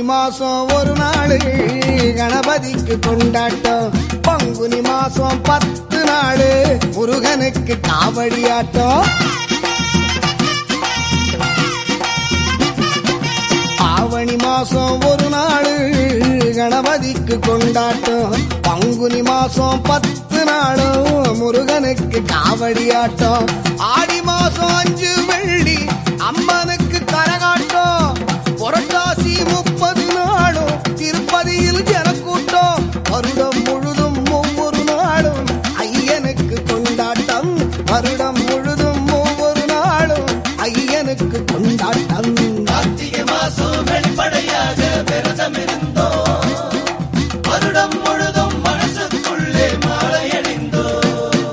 மாசம் ஒரு நாள் கணபதிக்கு கொண்டாட்டம் பங்குனி மாசம் பத்து நாள் முருகனுக்கு காவடி ஆட்டம் ஆவணி மாசம் ஒரு நாள் கணபதிக்கு கொண்டாட்டம் பங்குனி மாசம் பத்து நாளும் முருகனுக்கு காவடி ஆட்டம் ஆடி மாசம் அஞ்சு வெள்ளி அம்மனுக்கு கரகாட்டம் புரட்டாசி முப்பது நாளும் திருப்பதியில் ஜனக்கூட்டம் வருடம் முழுதும் ஒவ்வொரு நாளும் ஐயனுக்கு கொண்டாட்டம் வருடம் முழுதும் ஒவ்வொரு நாளும் ஐயனுக்கு கொண்டாட்டம் கார்த்திகை மாசம் வெளிப்படையாக விரதம் இருந்தோம் வருடம் முழுதும் மனசுக்குள்ளே மாலை அணிந்தோம்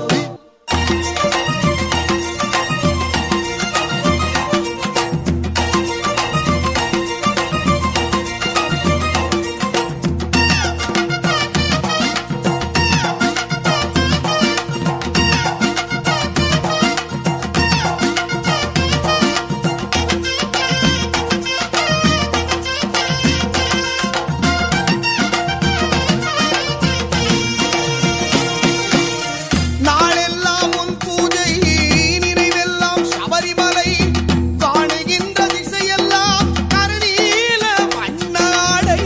நாளெல்லாம் உன் பூஜை நினைவெல்லாம் சபரிமலை காணுகின்ற திசையெல்லாம் கருநீல வண்ணாடை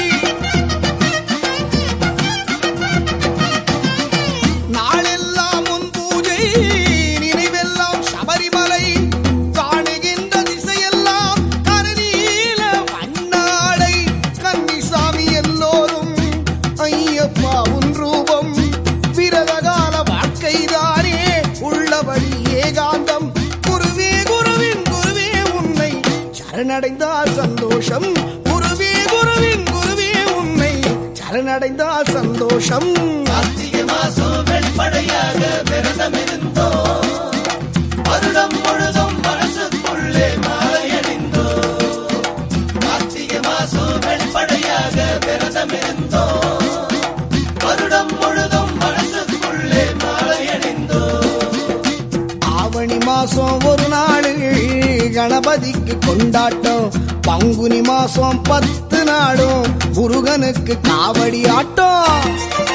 நாளெல்லாம் உன் பூஜை நினைவெல்லாம் சபரிமலை காணுகின்ற திசையெல்லாம் கருநீல வண்ணாடை கன்னிசாமி எல்லோரும் ஐயப்பா உன் ரூபம் விரதகால வாழ்க்கைதானே உள்ளபடி ஏகாந்தம் குருவே குருவின் குருவே உன்னை சரணடைந்தால் சந்தோஷம் குருவே குருவின் குருவே உன்னை சரணடைந்தால் சந்தோஷம் கார்த்திகை மாசம் வெளிப்படையாக விரதம் இருந்தோம் வருடம் முழுதும் மனசுக்குள்ளே மாலை அணிந்தோம் கார்த்திகை மாசம் வெளிப்படையாக விரதம் இருந்தோம் வருடம் முழுதும் மனசுக்குள்ளே மாலை அணிந்தோம் ஆவணி மாசம் ஒரு நாள் கணபதிக்கு கொண்டாட்டம் பங்குனி மாசம் பத்து நாளும் முருகனுக்கு காவடி ஆட்டம்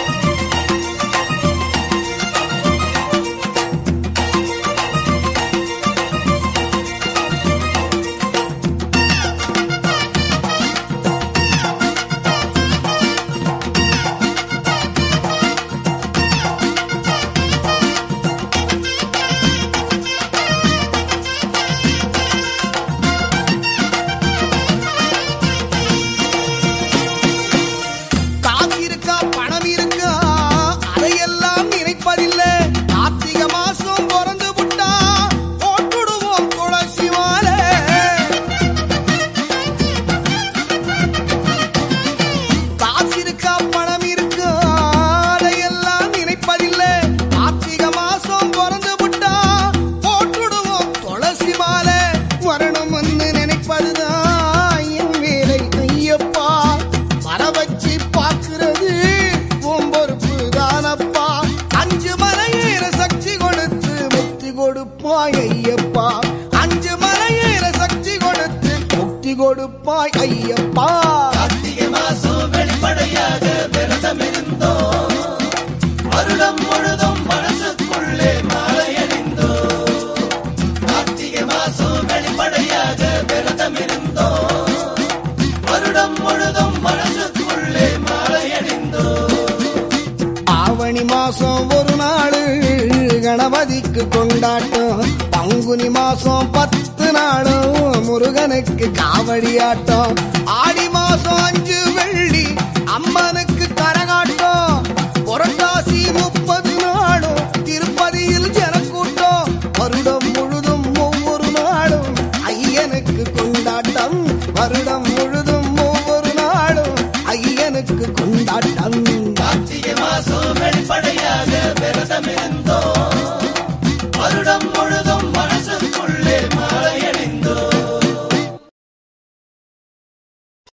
காசு இருக்கா பணம் இருக்கா அதையெல்லாம் நினைப்பதில்லை கார்த்திகை மாசம் பிறந்து விட்டா போட்டுடுவோம் துளசி மாலை காசு இருக்கா பணம் இருக்கா அதையெல்லாம் நினைப்பதில்லை கார்த்திகை மாசம் பிறந்து விட்டா போட்டுடுவோம் துளசி மாலை வரணும்னு நினைப்பதுதான் என் வேலை ஐயப்பா வர வச்சு பார்க்கிறது உன் பொறுப்பு தானப்பா அஞ்சு மலையேற சக்தி கொடுத்து முக்தி கொடுப்பாய் ஐயப்பா அஞ்சு மலையேற சக்தி கொடுத்து முக்தி கொடுப்பாய் ஐயப்பா கார்த்திகை மாசம் வெளிப்படையாக விரதம் இருந்தோம் வருடம் முழுதும் மனசுக்குள்ளே மாலை அணிந்தோம் கார்த்திகை மாசம் வெளிப்படையாக விரதம் இருந்தோம் வருடம் முழுதும் மனசுக்குள்ளே மாலை அணிந்தோம் ஆவணி மாசம் ஒரு நாள் கணபதிக்கு கொண்டாட்டம் பங்குனி மாசம் பத்து நாளும் முருகனுக்கு காவடி ஆட்டம் ஆடி மாசம் அஞ்சு